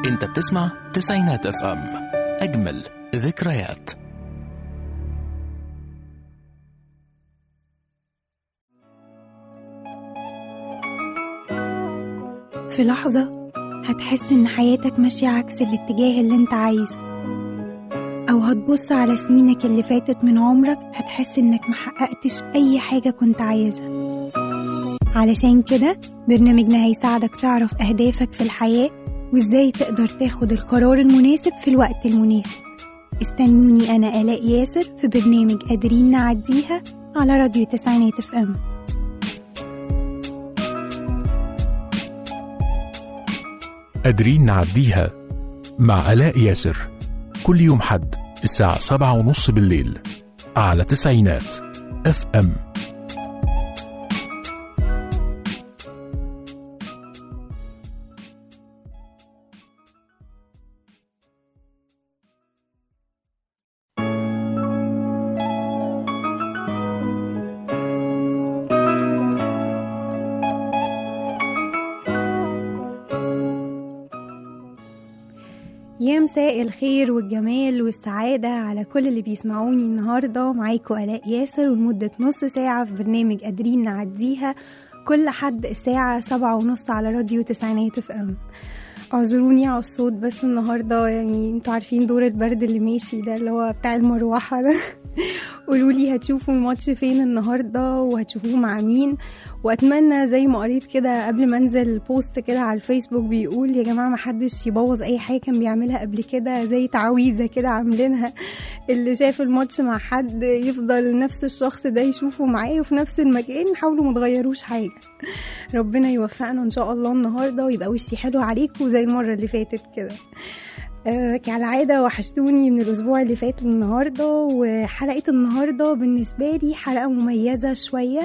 انت بتسمع تسعينات اف ام اجمل ذكريات في لحظة هتحس إن حياتك ماشية عكس الاتجاه اللي انت عايزه أو هتبص على سنينك اللي فاتت من عمرك هتحس إنك محققتش أي حاجة كنت عايزها علشان كده برنامجنا هيساعدك تعرف أهدافك في الحياة وإزاي تقدر تاخد القرار المناسب في الوقت المناسب استنوني أنا آلاء ياسر في برنامج قادرين نعديها على راديو تسعينات اف ام قادرين نعديها مع آلاء ياسر كل يوم حد الساعة سبعة ونص بالليل على تسعينات اف ام يا مساء الخير والجمال والسعادة على كل اللي بيسمعوني النهاردة معاكم آلاء ياسر ولمدة نص ساعة في برنامج قادرين نعديها كل حد الساعة سبعة ونص على راديو تسعينات اف ام اعذروني على الصوت بس النهاردة يعني انتوا عارفين دور البرد اللي ماشي ده اللي هو بتاع المروحة ده قولولي هتشوفوا الماتش فين النهاردة وهتشوفوه مع مين واتمنى زي ما قريت كده قبل ما انزل بوست كده على الفيسبوك بيقول يا جماعه ما حدش يبوظ اي حاجه كان بيعملها قبل كده زي تعويذه كده عاملينها اللي شاف الماتش مع حد يفضل نفس الشخص ده يشوفه معاه وفي نفس المكان حاولوا ما تغيروش حاجه ربنا يوفقنا ان شاء الله النهارده ويبقى وشي حلو عليكم زي المره اللي فاتت كده آه كالعادة وحشتوني من الأسبوع اللي فات للنهاردة وحلقة النهاردة بالنسبة لي حلقة مميزة شوية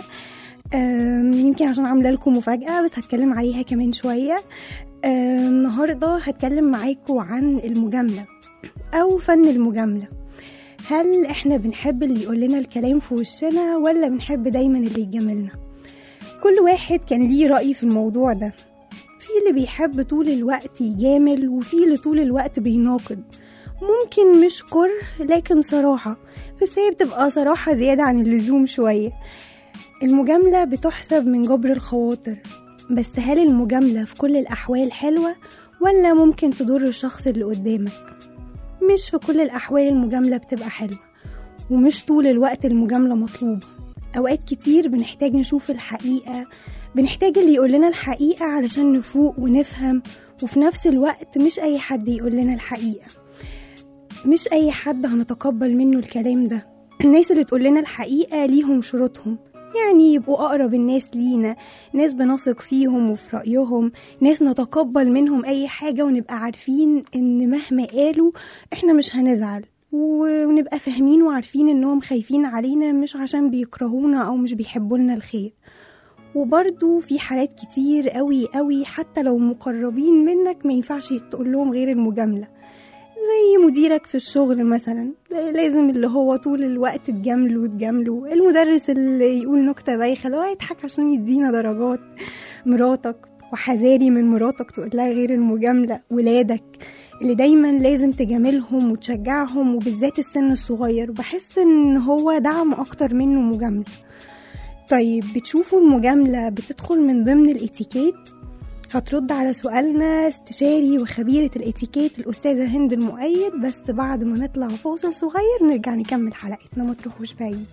يمكن عشان عامله لكم مفاجاه بس هتكلم عليها كمان شويه النهارده هتكلم معاكم عن المجامله او فن المجامله هل احنا بنحب اللي يقول لنا الكلام في وشنا ولا بنحب دايما اللي يجاملنا كل واحد كان ليه راي في الموضوع ده في اللي بيحب طول الوقت يجامل وفي اللي طول الوقت بيناقض ممكن مش كره لكن صراحه بس هي بتبقى صراحه زياده عن اللزوم شويه المجاملة بتحسب من جبر الخواطر بس هل المجاملة في كل الأحوال حلوة ولا ممكن تضر الشخص اللي قدامك مش في كل الأحوال المجاملة بتبقى حلوة ومش طول الوقت المجاملة مطلوبة أوقات كتير بنحتاج نشوف الحقيقة بنحتاج اللي يقول لنا الحقيقة علشان نفوق ونفهم وفي نفس الوقت مش أي حد يقول لنا الحقيقة مش أي حد هنتقبل منه الكلام ده الناس اللي تقول لنا الحقيقة ليهم شروطهم يعني يبقوا أقرب الناس لينا ناس بنثق فيهم وفي رأيهم ناس نتقبل منهم أي حاجة ونبقى عارفين إن مهما قالوا إحنا مش هنزعل ونبقى فاهمين وعارفين إنهم خايفين علينا مش عشان بيكرهونا أو مش بيحبولنا الخير وبرضو في حالات كتير قوي قوي حتى لو مقربين منك ما ينفعش تقول لهم غير المجامله زي مديرك في الشغل مثلا لازم اللي هو طول الوقت تجامله وتجامله المدرس اللي يقول نكتة بايخة اللي هو يضحك عشان يدينا درجات مراتك وحذاري من مراتك تقول لها غير المجاملة ولادك اللي دايما لازم تجاملهم وتشجعهم وبالذات السن الصغير بحس ان هو دعم اكتر منه مجاملة طيب بتشوفوا المجاملة بتدخل من ضمن الاتيكيت هترد على سؤالنا استشاري وخبيرة الاتيكيت الأستاذة هند المؤيد بس بعد ما نطلع فاصل صغير نرجع نكمل حلقتنا ما تروحوش بعيد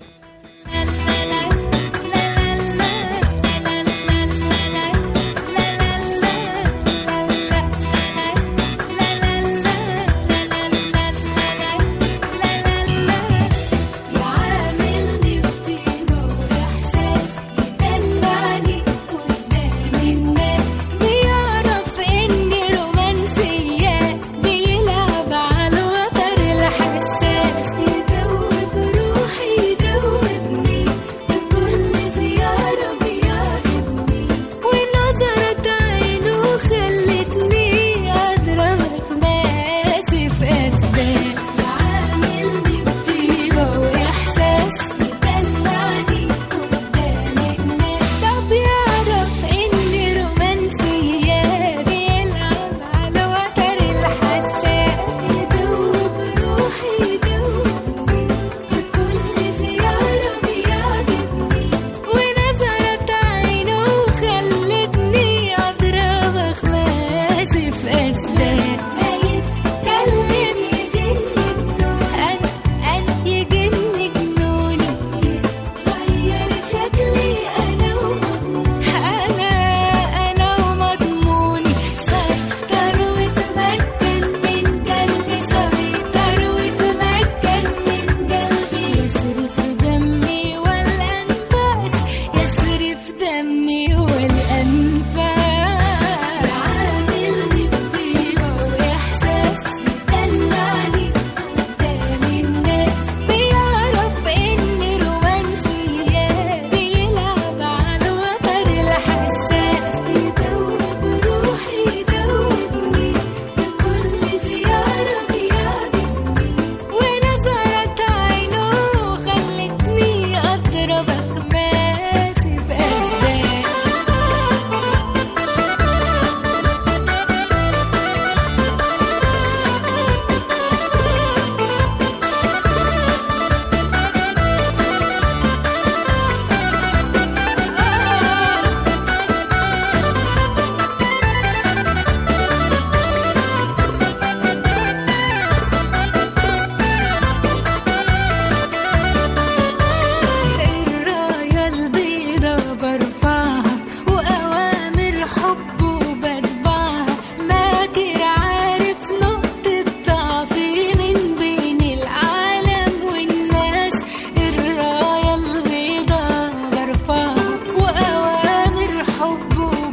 يعاملني بطيبة وإحساس يدلعني قدام الناس بيعرف إني رومانسية بيلعب على الوتر الحساس يدوب روحي يدوبني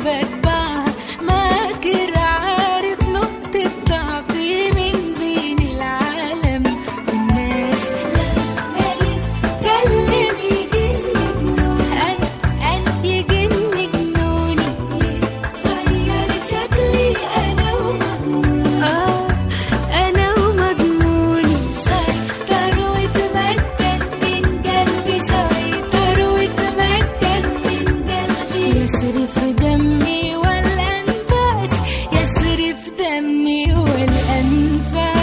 بتبع ماكر عارف نقطة ضعفي من بين العالم والناس لما يتكلم يجني جنون أنا أنا يجني جنوني غير شكلي أنا ومجنون آه أنا ومجنوني سيطر وتمكن من قلبي سيطر وتمكن من قلبي يسرف دمي والأنفاس يسرف دمي والأنفاس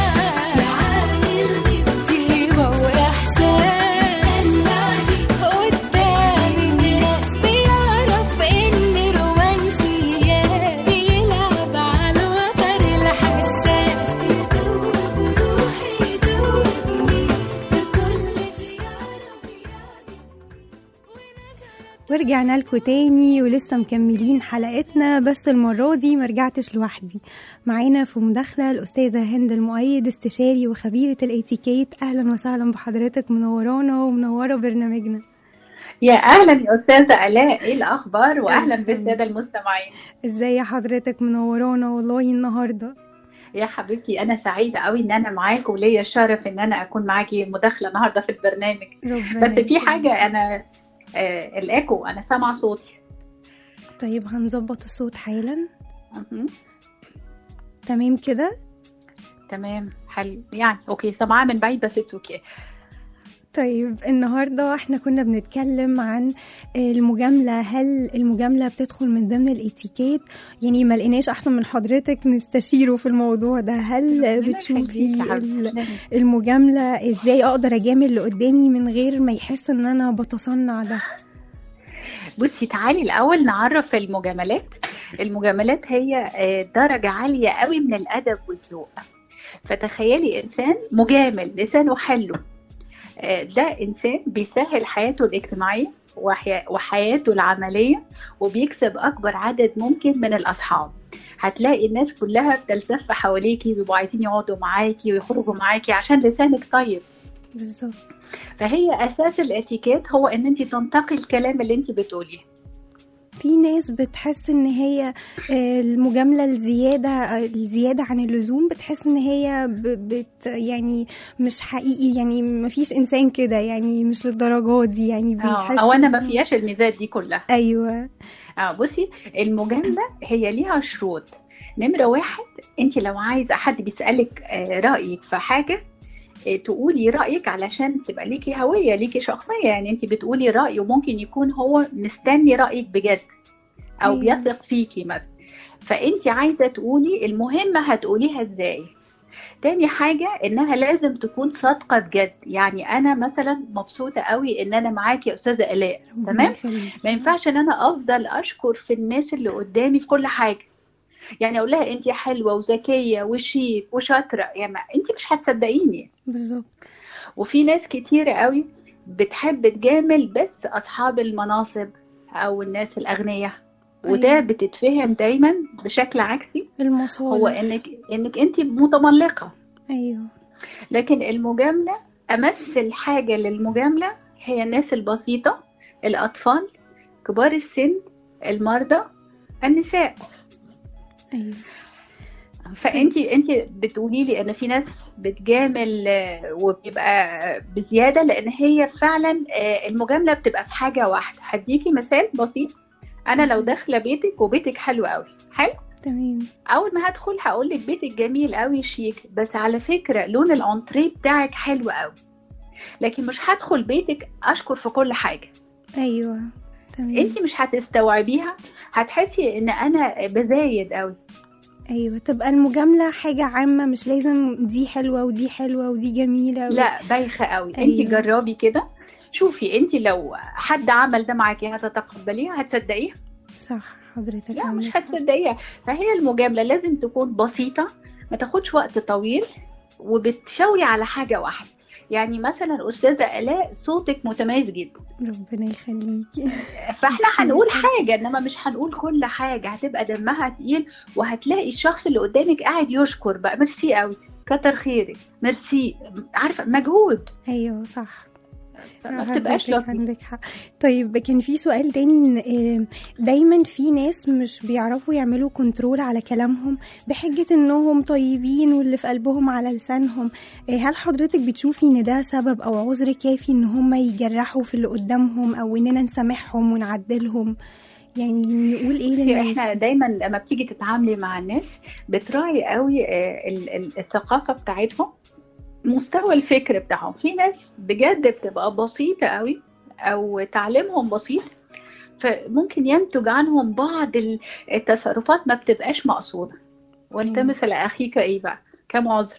عاملني بطيبة وإحساس قدام الناس بيعرف إني رومانسية بيلعب على الوتر الحساس يدوب روحي يدوبني في كل زيارة ورجعنا لكم تاني ولسه مكملين حلقتنا بس المرة دي مرجعتش لوحدي معانا في مداخلة الأستاذة هند المؤيد استشاري وخبيرة الاتيكيت أهلا وسهلا بحضرتك منورانا ومنورة برنامجنا يا اهلا يا استاذه الاء ايه الاخبار واهلا بالساده المستمعين ازاي حضرتك منورانا والله النهاردة يا حبيبتي انا سعيده قوي ان انا معاك وليا الشرف ان انا اكون معاكي مداخله النهارده في البرنامج ربنا بس في يخليك. حاجه انا آه الايكو انا سامعه صوتي طيب هنظبط الصوت حالا مهم. تمام كده تمام حلو يعني اوكي سامعاه من بعيد بس اتس اوكي طيب النهاردة احنا كنا بنتكلم عن المجاملة هل المجاملة بتدخل من ضمن الاتيكيت يعني ما لقيناش احسن من حضرتك نستشيره في الموضوع ده هل بتشوفي ال- المجاملة ازاي اقدر اجامل اللي قدامي من غير ما يحس ان انا بتصنع ده بصي تعالي الاول نعرف المجاملات المجاملات هي آه، درجه عاليه قوي من الادب والذوق فتخيلي انسان مجامل لسانه حلو آه، ده انسان بيسهل حياته الاجتماعيه وحيا- وحياته العمليه وبيكسب اكبر عدد ممكن من الاصحاب هتلاقي الناس كلها بتلتف حواليكي ويبقوا عايزين يقعدوا معاكي ويخرجوا معاكي عشان لسانك طيب بالظبط فهي اساس الاتيكيت هو ان انت تنتقي الكلام اللي انت بتقوليه في ناس بتحس ان هي آه، المجاملة الزيادة آه، الزيادة عن اللزوم بتحس ان هي ب- بت يعني مش حقيقي يعني مفيش انسان كده يعني مش للدرجات دي يعني اه بيحس او انا ما فيهاش الميزات دي كلها ايوه اه بصي المجامله هي ليها شروط نمره واحد انت لو عايزه حد بيسالك آه، رايك في حاجه آه، تقولي رايك علشان تبقى ليكي هويه ليكي شخصيه يعني انت بتقولي راي وممكن يكون هو مستني رايك بجد او أيوة. بيثق فيكي مثلا فانت عايزه تقولي المهم هتقوليها ازاي تاني حاجة إنها لازم تكون صادقة بجد يعني أنا مثلا مبسوطة قوي إن أنا معاكي يا أستاذة آلاء ربنا تمام يخليكي. ما ينفعش ان انا افضل اشكر في الناس اللي قدامي في كل حاجه يعني اقول لها انت حلوه وذكيه وشيك وشاطره يعني ما- انت مش هتصدقيني بالظبط وفي ناس كتيره قوي بتحب تجامل بس اصحاب المناصب او الناس الاغنياء وده أيوة. بتتفهم دايما بشكل عكسي المصالح هو انك انك انت متملقه ايوه لكن المجامله امثل حاجه للمجامله هي الناس البسيطه الاطفال كبار السن المرضى النساء ايوه فانت انت بتقولي لي ان في ناس بتجامل آه، وبيبقى بزياده لان هي فعلا آه، المجامله بتبقى في حاجه واحده هديكي مثال بسيط انا لو داخله بيتك وبيتك حلو قوي حلو تمام اول ما هدخل هقول لك بيتك جميل قوي شيك بس على فكره لون الانتريه بتاعك حلو قوي لكن مش هدخل بيتك اشكر في كل حاجه ايوه تمام انت مش هتستوعبيها هتحسي ان انا بزايد قوي ايوه تبقى المجامله حاجه عامه مش لازم دي حلوه ودي حلوه ودي جميله لا بايخه قوي أيوة. انت جربي كده شوفي انت لو حد عمل ده معاكي هتتقبليها هتصدقيها صح حضرتك لا عندك مش حق. هتصدقيها فهي المجامله لازم تكون بسيطه ما تاخدش وقت طويل وبتشاوري على حاجه واحده يعني مثلا استاذه الاء صوتك متميز جدا ربنا يخليكي فاحنا هنقول حاجه انما مش هنقول كل حاجه هتبقى دمها تقيل وهتلاقي الشخص اللي قدامك قاعد يشكر بقى ميرسي قوي كتر خيرك ميرسي عارفه مجهود ايوه صح فما بتبقاش حضرتك لطيفة عندك حق طيب كان في سؤال تاني إن آه، دايما في ناس مش بيعرفوا يعملوا كنترول على كلامهم بحجة انهم طيبين واللي في قلبهم على لسانهم آه، هل حضرتك بتشوفي ان ده سبب او عذر كافي ان هم يجرحوا في اللي قدامهم او اننا نسامحهم ونعدلهم يعني نقول ايه بصي للناس احنا دايما لما بتيجي تتعاملي مع الناس بتراعي قوي آه، ال- ال- الثقافه بتاعتهم مستوى الفكر بتاعهم في ناس بجد بتبقى بسيطه قوي او تعليمهم بسيط فممكن ينتج عنهم بعض ال- التصرفات ما بتبقاش مقصوده والتمس لاخيك ايه بقى كم عذر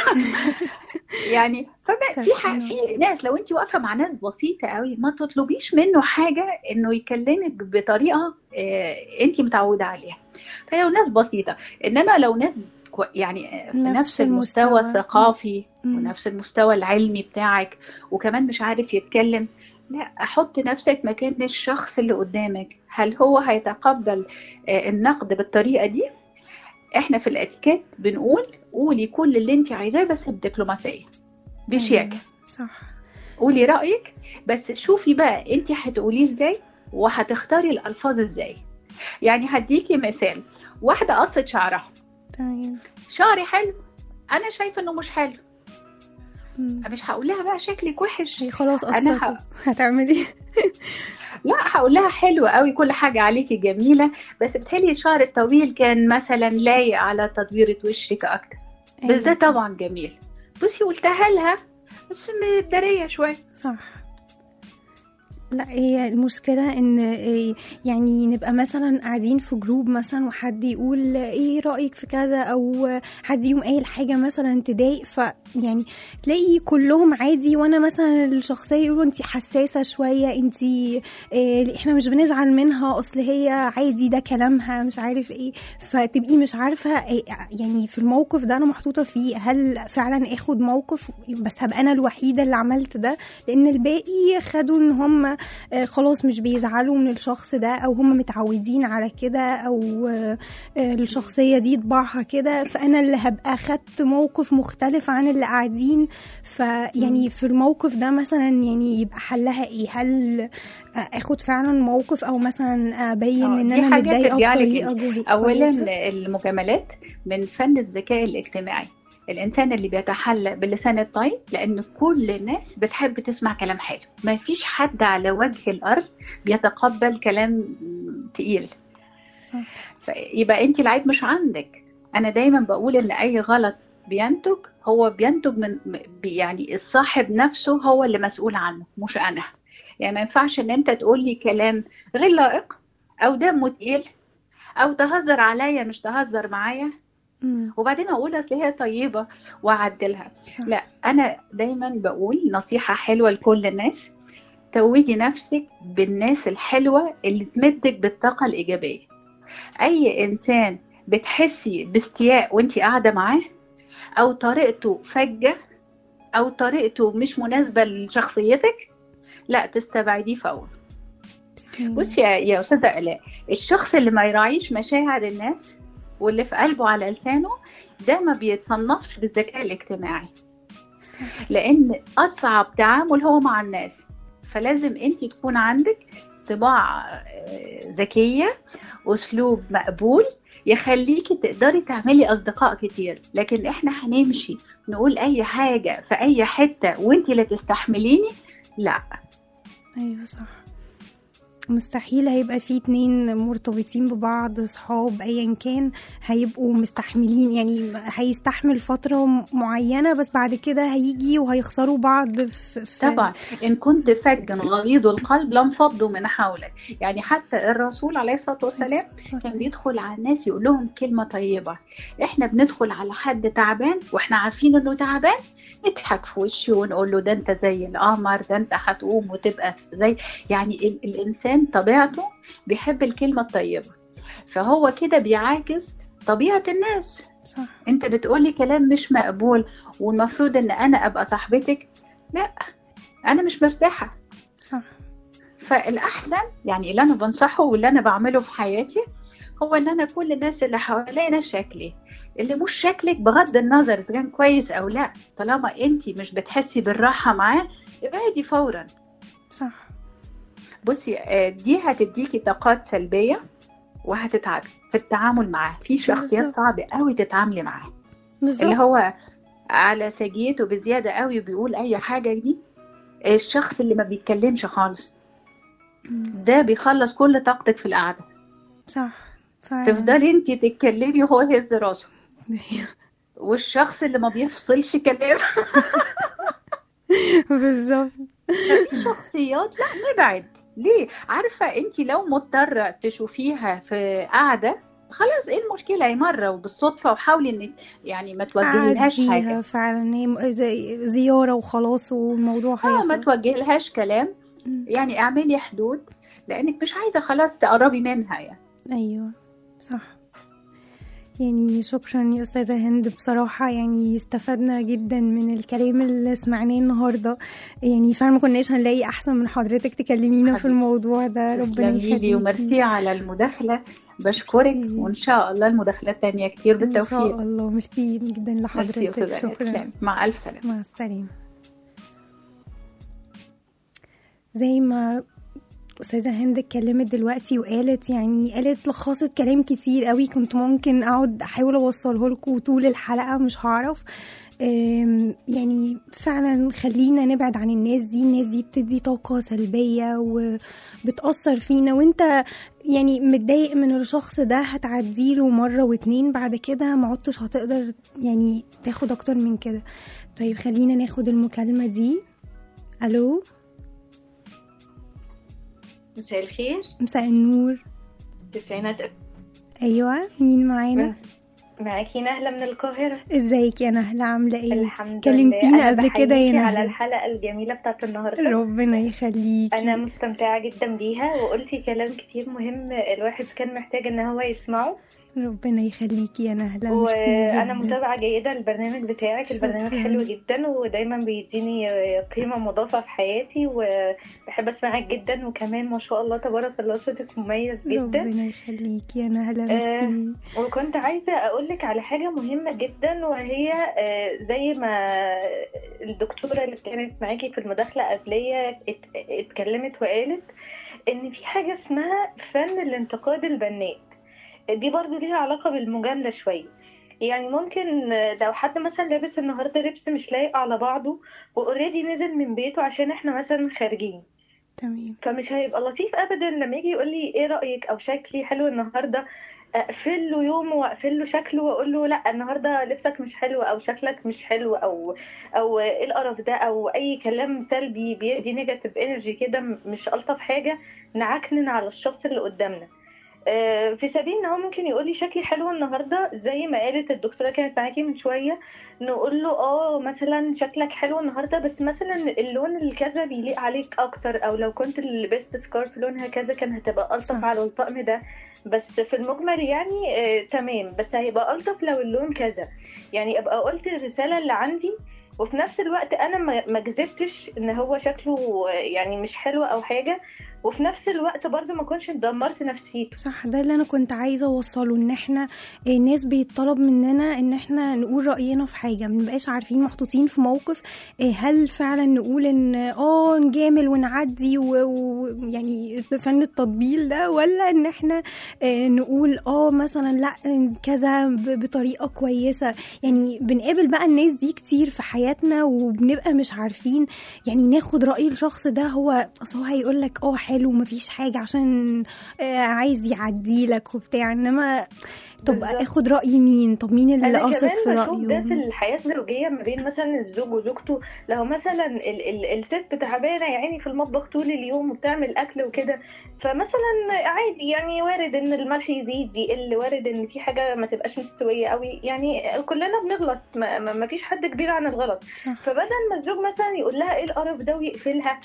يعني فما في ح- في ناس لو انت واقفه مع ناس بسيطه قوي ما تطلبيش منه حاجه انه يكلمك بطريقه آه، انت متعوده عليها فهي ناس بسيطه انما لو ناس كو- يعني آه، في نفس نفس المستوى المستوى. الثقافي مم. ونفس المستوى العلمي بتاعك وكمان مش عارف يتكلم لا احط نفسك مكان الشخص اللي قدامك هل هو هيتقبل آه، النقد بالطريقه دي احنا في الاتيكيت بنقول قولي كل اللي انت عايزاه بس بدبلوماسيه بشياكه صح قولي رايك بس شوفي بقى انت هتقوليه ازاي وهتختاري الالفاظ ازاي يعني هديكي مثال واحده قصت شعرها تمام شعري حلو انا شايفه انه مش حلو مم. مش هقول لها بقى شكلك وحش هي خلاص أنا قصته هتعملي لا هقول لها حلو قوي كل حاجه عليكي جميله بس بتهيألي الشعر الطويل كان مثلا لايق على تدويره وشك اكتر بس ده طبعا جميل بصي قلتها لها بس متداريه شويه صح لا هي المشكلة ان إيه، يعني نبقى مثلا قاعدين في جروب مثلا وحد يقول ايه رأيك في كذا او حد يقوم قايل حاجة مثلا تضايق ف يعني تلاقي كلهم عادي وانا مثلا الشخصية يقولوا انت حساسة شوية انت إيه احنا مش بنزعل منها اصل هي عادي ده كلامها مش عارف ايه فتبقي مش عارفة إيه يعني في الموقف ده انا محطوطة فيه هل فعلا اخد موقف بس هبقى انا الوحيدة اللي عملت ده لان الباقي خدوا ان هم آه، خلاص مش بيزعلوا من الشخص ده او هم متعودين على كده او آه، آه، الشخصيه دي طباعها كده فانا اللي هبقى خدت موقف مختلف عن اللي قاعدين فيعني في الموقف ده مثلا يعني يبقى حلها ايه هل آه، اخد فعلا موقف او مثلا ابين آه، ان دي انا حاجة متضايقه ترجع لك بطريقه جوه- اولا كويسة. المجاملات من فن الذكاء الاجتماعي الانسان اللي بيتحلى باللسان الطيب لان كل الناس بتحب تسمع كلام حلو ما فيش حد على وجه الارض بيتقبل كلام تقيل صح. فيبقى انت العيب مش عندك انا دايما بقول ان اي غلط بينتج هو بينتج من بي- يعني الصاحب نفسه هو اللي مسؤول عنه مش انا يعني ما ينفعش ان انت تقول لي كلام غير لائق او دمه تقيل او تهزر عليا مش تهزر معايا مم، وبعدين اقول اصل هي طيبه واعدلها صح. لا انا دايما بقول نصيحه حلوه لكل الناس توجي نفسك بالناس الحلوه اللي تمدك بالطاقه الايجابيه اي انسان بتحسي باستياء وانت قاعده معاه او طريقته فجه او طريقته مش مناسبه لشخصيتك لا تستبعديه فورا مم. بصي يا يا استاذه الاء الشخص اللي ما يراعيش مشاعر الناس واللي في قلبه على لسانه ده ما بيتصنفش بالذكاء الاجتماعي لان اصعب تعامل هو مع الناس فلازم انت تكون عندك طباع آه، ذكيه اسلوب مقبول يخليكي تقدري تعملي اصدقاء كتير لكن احنا هنمشي نقول اي حاجه في اي حته وانت اللي تستحمليني لا ايوه صح مستحيل هيبقى في اتنين مرتبطين ببعض صحاب ايا كان هيبقوا مستحملين يعني هيستحمل فترة م- معينة بس بعد كده هيجي وهيخسروا بعض في, في طبعا ان كنت فجا غليظ القلب لانفضوا من حولك يعني حتى الرسول عليه الصلاه والسلام كان بيدخل على الناس يقول لهم كلمه طيبه احنا بندخل على حد تعبان واحنا عارفين انه تعبان نضحك في وشه ونقول له ده انت زي القمر ده انت هتقوم وتبقى زي يعني ال- الانسان طبيعته بيحب الكلمه الطيبه فهو كده بيعاكس طبيعه الناس صح انت بتقولي كلام مش مقبول والمفروض ان انا ابقى صاحبتك لا انا مش مرتاحه صح فالاحسن يعني اللي انا بنصحه واللي انا بعمله في حياتي هو ان انا كل الناس اللي حواليا ناس شكلي اللي مش شكلك بغض النظر اذا كان كويس او لا طالما انت مش بتحسي بالراحه معاه ابعدي فورا صح بصي آه، دي هتديكي طاقات سلبيه وهتتعبي في التعامل معاه في شخصيات بالظبط. صعبه قوي تتعاملي معاه اللي بالظبط هو على سجيته بزياده قوي وبيقول اي حاجه دي الشخص اللي ما بيتكلمش خالص مم. ده بيخلص كل طاقتك في القعده صح فعلا تفضلي انت تتكلمي وهو يهز راسه والشخص اللي ما بيفصلش كلام بالظبط في شخصيات لا نبعد ليه عارفه انت لو مضطره تشوفيها في قعده خلاص ايه المشكله هي مره وبالصدفه وحاولي انك يعني ما توجهيلهاش حاجه عديها فعلا هي م- زي زيارة وخلاص والموضوع اه ما هيخلص توجهلهاش كلام مم. يعني اعملي حدود لانك مش عايزه خلاص تقربي منها يعني ايوه صح يعني شكرا يا استاذه هند بصراحه يعني استفدنا جدا من الكلام اللي سمعناه النهارده يعني فعلا ما كناش هنلاقي احسن من حضرتك تكلمينا في حبيبتي. الموضوع ده ربنا تسلمي لي يخليكي وميرسي على المداخله بشكرك ميرسي. وان شاء الله المداخلات تانية كتير ان شاء بالتوفيق الله ميرسي جدا ميرسي يا لحضرتك استاذه شكرا تسلمي مع الف سلامه مع السلامة زي ما أستاذة هند اتكلمت دلوقتي وقالت يعني قالت لخصت كلام كتير قوي كنت ممكن أقعد أحاول أوصله لكم طول الحلقة مش هعرف أم، يعني فعلا خلينا نبعد عن الناس دي الناس دي بتدي طاقة سلبية وبتأثر فينا وانت يعني متضايق من الشخص ده هتعديله مرة واتنين بعد كده ما عدتش هتقدر يعني تاخد أكتر من كده طيب خلينا ناخد المكالمة دي ألو مساء الخير مساء النور تسعينات أيوة مين معانا معاكي نهلة من القاهرة ازيك يا نهلة عاملة ايه الحمد كلمتينا لله قبل كده يا بحييكي على نهلة الحلقة الجميلة بتاعت النهاردة ربنا يخليكي أنا مستمتعة جدا بيها وقلتي كلام كتير مهم الواحد كان محتاج إن هو يسمعه ربنا يخليكي يا نهلة ميرسي وأنا جداً. متابعة جيدة للبرنامج بتاعك شكراً. البرنامج حلو جدا ودايما بيديني قيمة مضافة في حياتي وبحب أسمعك جدا وكمان ما شاء الله تبارك الله صوتك مميز جدا ربنا يخليكي يا نهلة آه، ميرسي وكنت عايزة أقولك على حاجة مهمة جدا وهي آه، زي ما الدكتورة اللي كانت معاكي في المداخلة قبلية ات- اتكلمت وقالت إن في حاجة اسمها فن الانتقاد البناء دي برضو ليها علاقة بالمجاملة شوية يعني ممكن آه، لو حد مثلا لابس النهاردة لبس مش لايق على بعضه وأوريدي نزل من بيته عشان احنا مثلا خارجين تمام فمش هيبقى لطيف ابدا لما يجي يقول لي ايه رايك او شكلي حلو النهارده اقفل له يوم واقفل له شكله واقول له لا النهارده لبسك مش حلو او شكلك مش حلو او او ايه القرف ده او اي كلام سلبي بيدي نيجاتيف انرجي كده م- مش الطف حاجه نعكنن على الشخص اللي قدامنا آه، في سبيل ان هو ممكن يقول لي شكلي حلو النهارده زي ما قالت الدكتوره كانت معاكي من شويه نقول له اه مثلا شكلك حلو النهارده بس مثلا اللون الكذا بيليق عليك اكتر او لو كنت لبست سكارف لونها كذا كان هتبقى الطف صح. على الطقم ده بس في المجمل يعني آه تمام بس هيبقى الطف لو اللون كذا يعني ابقى قلت الرساله اللي عندي وفي نفس الوقت انا ما ما جذبتش ان هو شكله آه، يعني مش حلو او حاجه وفي نفس الوقت برضه ما كنتش دمرت نفسيته صح ده اللي انا كنت عايزه اوصله ان احنا الناس بيطلب مننا ان احنا نقول راينا في حاجه ما نبقاش عارفين محطوطين في موقف إيه، هل فعلا نقول ان اه نجامل ونعدي ويعني فن التطبيل ده ولا ان احنا آه، نقول اه مثلا لا كذا ب- بطريقه كويسه يعني بنقابل بقى الناس دي كتير في حياتنا وبنبقى مش عارفين يعني ناخد راي الشخص ده هو اصل هو هيقول لك اه حلو مفيش حاجه عشان آه، عايز يعدي لك وبتاع انما طب بالظبط. اخد راي مين طب مين اللي انا اثق في كمان بشوف ده في رايه الحياه الزوجيه ما بين مثلا الزوج وزوجته لو مثلا ال ال الست تعبانه يا عيني في المطبخ طول اليوم وبتعمل اكل وكده فمثلا عادي يعني وارد ان الملح يزيد يقل وارد ان في حاجه ما تبقاش مستويه قوي يعني كلنا بنغلط ما, ما ما فيش حد كبير عن الغلط صح فبدل ما الزوج مثلا يقول لها ايه القرف ده ويقفلها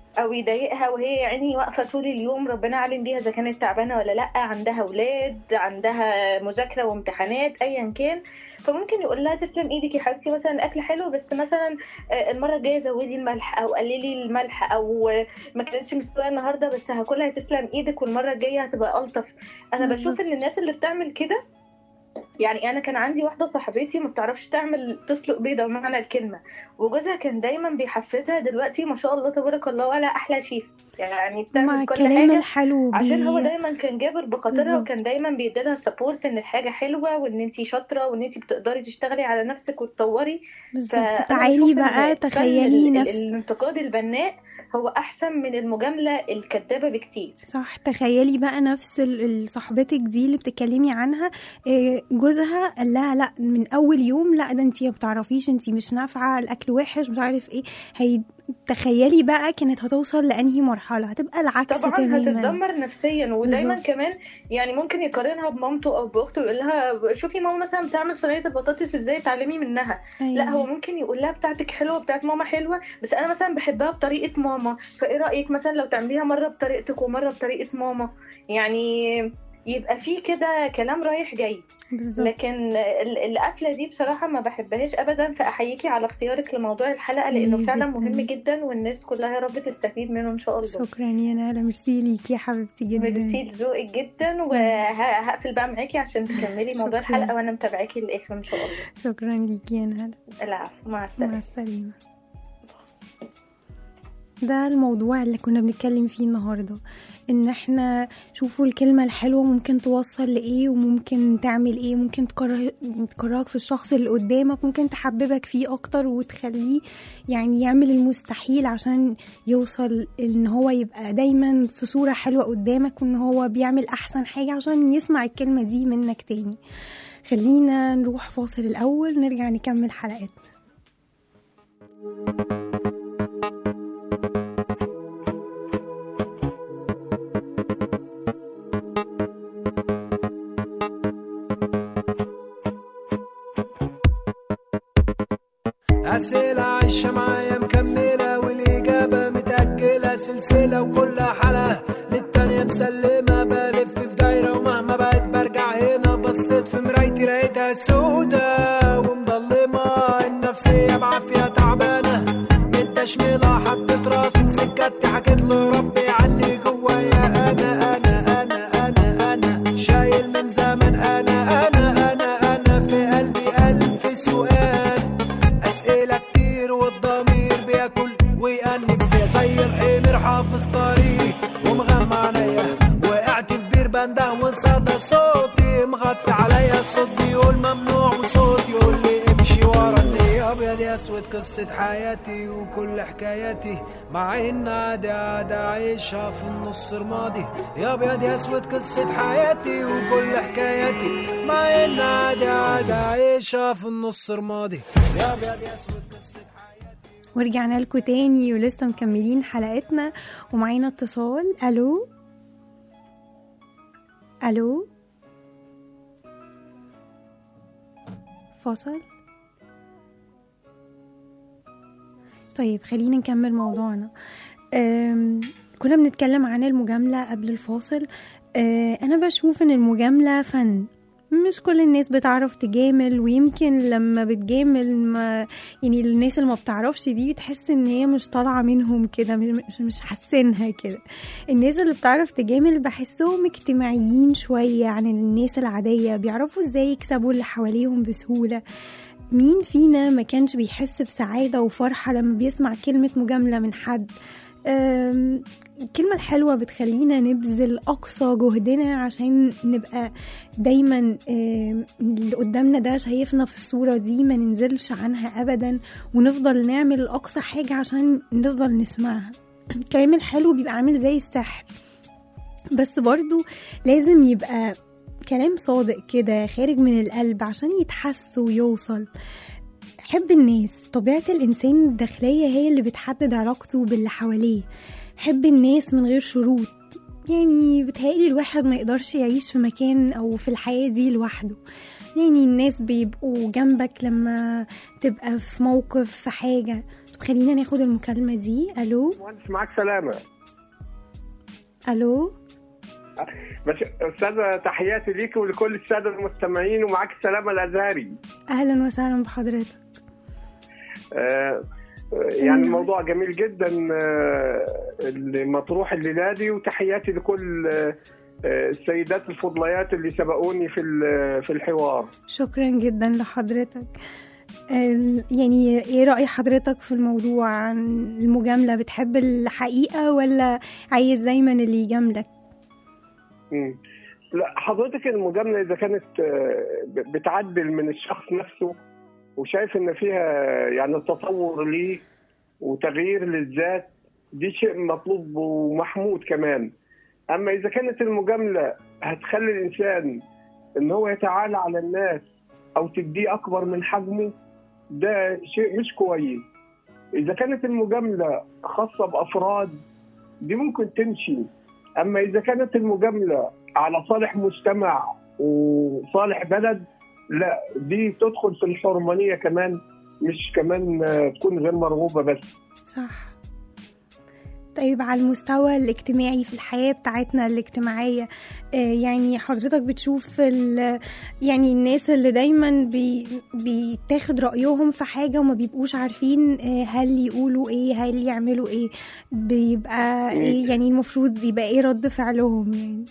او يضايقها وهي يعني واقفه طول اليوم ربنا عالم بيها اذا كانت تعبانه ولا لا عندها اولاد عندها مذاكره وامتحانات ايا كان فممكن يقول لها تسلم ايدك يا حبيبتي مثلا الاكل حلو بس مثلا آه، المره الجايه زودي الملح او قللي الملح او آه، ما كانتش مستويه النهارده بس هاكلها تسلم ايدك والمره الجايه هتبقى الطف انا بشوف ان الناس اللي بتعمل كده يعني انا كان عندي واحده صاحبتي ما بتعرفش تعمل تسلق بيضه بمعنى الكلمه وجوزها كان دايما بيحفزها دلوقتي ما شاء الله تبارك الله ولا احلى شيف يعني مع بتعمل كل الكلام حاجه الحلو عشان هو بي- دايما كان جابر بخاطرها بالظبط. وكان دايما بيديلها سبورت ان الحاجه حلوه وان انت شاطره وان انت بتقدري تشتغلي على نفسك وتطوري بالظبط فأنا تعالي بشوف إن بقى فن تخيلي ال- ال- نفس الانتقاد البناء هو احسن من المجامله الكذابه بكتير صح تخيلي بقى نفس ال- ال- صاحبتك دي اللي بتتكلمي عنها إيه، جوزها قال لها لا من اول يوم لا ده انتي ما بتعرفيش انتي مش نافعه الاكل وحش مش عارف ايه هي تخيلي بقى كانت هتوصل لانهي مرحله هتبقى العكس طبعا تماما هتتدمر نفسيا ودايما بالظبط. كمان يعني ممكن يقارنها بمامته او باخته ويقول لها شوفي ماما مثلا بتعمل صينيه البطاطس ازاي اتعلمي منها أيوة. لا هو ممكن يقول لها بتاعتك حلوه بتاعت ماما حلوه بس انا مثلا بحبها بطريقه ماما فايه رايك مثلا لو تعمليها مره بطريقتك ومره بطريقه ماما يعني يبقى في كده كلام رايح جاي بالظبط لكن ال- القفله دي بصراحه ما بحبهاش ابدا فاحييكي على اختيارك لموضوع الحلقه لانه ميرسي فعلا جداً. مهم جدا والناس كلها يا رب تستفيد منه ان شاء الله شكرا يا نالا ميرسي ليكي يا حبيبتي جدا ميرسي لذوقك جدا وهقفل بقى معاكي عشان تكملي شكراً. موضوع الحلقه وانا متابعاكي للاخر ان شاء الله شكرا ليكي يا نهلا العفو مع مع السلامه السلامة ده الموضوع اللي كنا بنتكلم فيه النهاردة ان احنا شوفوا الكلمة الحلوة ممكن توصل لإيه وممكن تعمل إيه ممكن تكره تكرهك في الشخص اللي قدامك ممكن تحببك فيه أكتر وتخليه يعني يعمل المستحيل عشان يوصل ان هو يبقى دايما في صورة حلوة قدامك وان هو بيعمل أحسن حاجة عشان يسمع الكلمة دي منك تاني خلينا نروح فاصل الأول نرجع نكمل حلقتنا أسئلة عايشة معايا مكملة والإجابة متأجلة سلسلة وكل حلقة للتانية مسلمة بلف في دايرة ومهما بقيت برجع هنا بصيت في مرايتي لقيتها سودة ومضلمة النفسية بعافية تعبانة متشملة حطيت راسي في سكتي حكيت له ربي علي جوايا أنا أنا أنا أنا أنا شايل من زمن أنا أنا أنا أنا في قلبي ألف سؤال أسئلة كتير والضمير بياكل ويأنب فيا زي الحمير حافظ طريق ومغمى عليا وقعت في بير بنده وصدى صوتي مغطي عليا الصوت بيقول ممنوع وصوت يقول لي امشي ورا النية ابيض يا اسود قصة حياتي وكل حكاياتي مع ان عادي عادي عايشها في النص رمادي يا ابيض يا اسود قصة حياتي وكل حكاياتي مع ان عادي عادي عايشها في النص رمادي يا ابيض يا اسود قصة ورجعنا لكم تاني ولسه مكملين حلقتنا ومعانا اتصال الو الو فاصل طيب خلينا نكمل موضوعنا أم، كنا بنتكلم عن المجاملة قبل الفاصل أه، أنا بشوف إن المجاملة فن مش كل الناس بتعرف تجامل ويمكن لما بتجامل ما يعني الناس اللي ما بتعرفش دي بتحس ان هي مش طالعه منهم كده مش مش حاسينها كده الناس اللي بتعرف تجامل بحسهم اجتماعيين شويه عن الناس العاديه بيعرفوا ازاي يكسبوا اللي حواليهم بسهوله مين فينا ما كانش بيحس بسعاده وفرحه لما بيسمع كلمه مجامله من حد أم، الكلمة الحلوة بتخلينا نبذل أقصى جهدنا عشان نبقى دايما آم، اللي قدامنا ده شايفنا في الصورة دي ما ننزلش عنها أبدا ونفضل نعمل أقصى حاجة عشان نفضل نسمعها الكلام الحلو بيبقى عامل زي السحر بس برضو لازم يبقى كلام صادق كده خارج من القلب عشان يتحس ويوصل حب الناس طبيعة الإنسان الداخلية هي اللي بتحدد علاقته باللي حواليه حب الناس من غير شروط يعني بتهيألي الواحد ما يقدرش يعيش في مكان أو في الحياة دي لوحده يعني الناس بيبقوا جنبك لما تبقى في موقف في حاجة طيب خلينا ناخد المكالمة دي ألو مهندس معاك سلامة ألو بس أستاذة تحياتي ليك ولكل السادة المستمعين ومعاك سلامة الأزهري أهلا وسهلا بحضرتك آه، يعني نعم. موضوع جميل جدا آه، اللي مطروح الليلة دي وتحياتي لكل آه، آه، السيدات الفضليات اللي سبقوني في ال- في الحوار شكرا جدا لحضرتك ال- يعني ايه رأي حضرتك في الموضوع عن المجاملة بتحب الحقيقة ولا عايز دايما اللي يجاملك مم. لا حضرتك المجاملة إذا كانت آه، ب- بتعدل من الشخص نفسه وشايف إن فيها يعني تطور ليه وتغيير للذات دي شيء مطلوب ومحمود كمان أما إذا كانت المجاملة هتخلي الإنسان إن هو يتعالى على الناس أو تديه أكبر من حجمه ده شيء مش كويس إذا كانت المجاملة خاصة بأفراد دي ممكن تمشي اما اذا كانت المجامله على صالح مجتمع وصالح بلد لا دي تدخل في الحرمانيه كمان مش كمان آه، تكون غير مرغوبه بس صح طيب على المستوى الاجتماعي في الحياة بتاعتنا الاجتماعية آه، يعني حضرتك بتشوف ال- يعني الناس اللي دايما بي بيتاخد رأيهم في حاجة وما بيبقوش عارفين آه، هل يقولوا ايه هل يعملوا ايه بيبقى ايه يعني المفروض يبقى ايه رد فعلهم يعني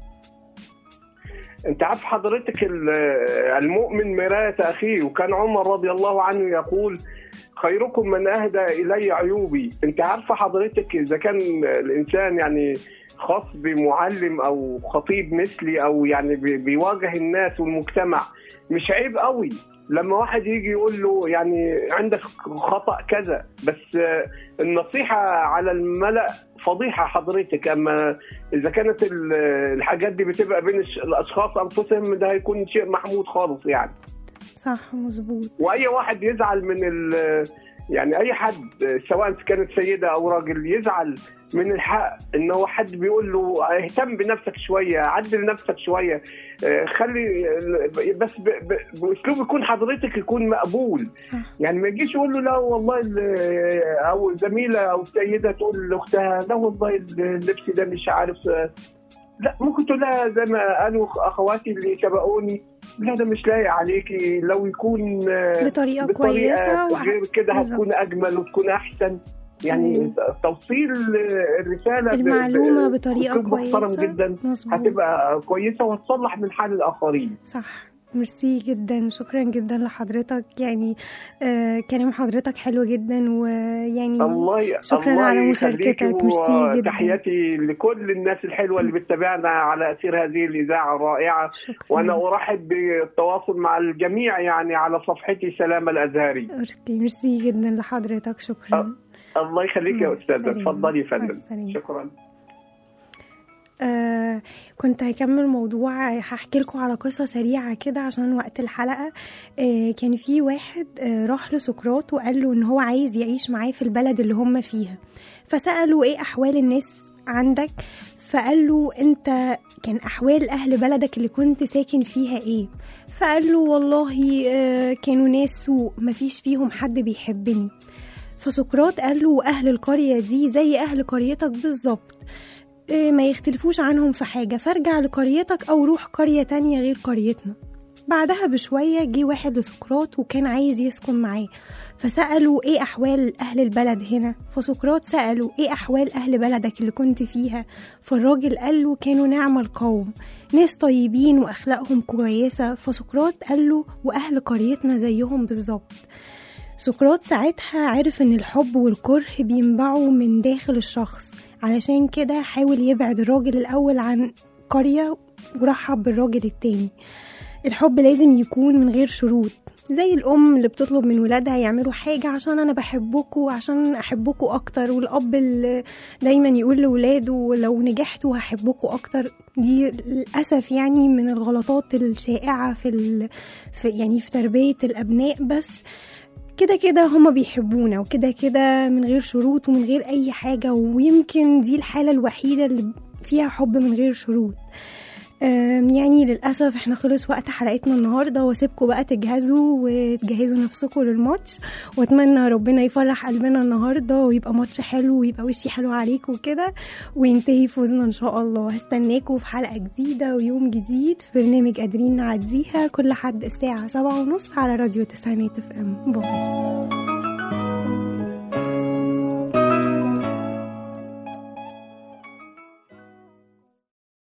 انت عارف حضرتك ال- المؤمن مرايه اخيه وكان عمر رضي الله عنه يقول خيركم من اهدى الي عيوبي انت عارفه حضرتك اذا كان الانسان يعني خاص بمعلم او خطيب مثلي او يعني بي- بيواجه الناس والمجتمع مش عيب قوي لما واحد يجي يقول له يعني عندك خطأ كذا بس آه، النصيحة على الملأ فضيحة حضرتك أما إذا كانت ال- الحاجات دي بتبقى بين الش- الأشخاص أنفسهم ده هيكون شيء محمود خالص يعني صح مظبوط واي واحد يزعل من ال يعني اي حد سواء كانت سيده او راجل يزعل من الحق ان هو حد بيقول له اهتم بنفسك شويه عدل نفسك شويه آه، خلي بس ب- ب- باسلوب يكون حضرتك يكون مقبول صح يعني ما يجيش يقول له لا والله ال- او زميله او سيده تقول لاختها لا والله اللبس ده مش عارف لا ممكن تقول لها زي ما قالوا اخواتي اللي سبقوني لا ده مش لايق عليكي لو يكون آه، بطريقة كويسة وأح- غير كده بالظبط. هتكون اجمل وتكون احسن يعني مم. توصيل الرساله ب- ب- المعلومة بطريقة بأسلوب محترم كويسة جدا مظبوط هتبقى كويسه وتصلح من حال الاخرين صح ميرسي جدا شكرا جدا لحضرتك يعني آه كلام حضرتك حلو جدا ويعني الله شكراً الله على يخليكي مشاركتك، ميرسي جداً. وتحياتي لكل الناس الحلوه اللي بتتابعنا على اثير هذه الاذاعه الرائعه شكرا وانا ارحب بالتواصل مع الجميع يعني على صفحتي سلام الازهري ميرسي ميرسي جدا لحضرتك شكرا الله يخليك مع يا استاذه السلامة. اتفضلي يا مع فندم السلامة. شكرا آه كنت هكمل موضوع هحكي لكم على قصة سريعة كده عشان وقت الحلقة آه كان في واحد آه راح لسقراط وقال له ان هو عايز يعيش معاه في البلد اللي هم فيها فسأله ايه احوال الناس عندك فقال له انت كان احوال اهل بلدك اللي كنت ساكن فيها ايه فقال له والله آه كانوا ناس سوء مفيش فيهم حد بيحبني فسقراط قال له اهل القرية دي زي اهل قريتك بالظبط إيه، ما يختلفوش عنهم في حاجة فارجع لقريتك أو روح قرية تانية غير قريتنا بعدها بشوية جه واحد لسقراط وكان عايز يسكن معاه فسأله ايه أحوال أهل البلد هنا فسقراط سأله ايه أحوال أهل بلدك اللي كنت فيها فالراجل قال له كانوا نعم القوم ناس طيبين وأخلاقهم كويسة فسقراط قال له وأهل قريتنا زيهم بالظبط سقراط ساعتها عرف ان الحب والكره بينبعوا من داخل الشخص علشان كده حاول يبعد الراجل الأول عن قرية ورحب بالراجل التاني الحب لازم يكون من غير شروط زي الأم اللي بتطلب من ولادها يعملوا حاجة عشان أنا بحبكوا وعشان أحبكوا أكتر والأب اللي دايما يقول لولاده لو نجحتوا هحبكوا أكتر دي للأسف يعني من الغلطات الشائعة في, ال... في يعني في تربية الأبناء بس كده كده هما بيحبونا وكده كده من غير شروط ومن غير أي حاجة ويمكن دي الحالة الوحيدة اللي فيها حب من غير شروط أم، يعني للأسف احنا خلص وقت حلقتنا النهاردة واسيبكم بقى تجهزوا وتجهزوا نفسكم للماتش واتمنى ربنا يفرح قلبنا النهاردة ويبقى ماتش حلو ويبقى وشي حلو عليكم وكده وينتهي فوزنا ان شاء الله هستناكم في حلقة جديدة ويوم جديد في برنامج قادرين نعديها كل حد الساعة سبعة ونص على راديو تسعينات اف ام باي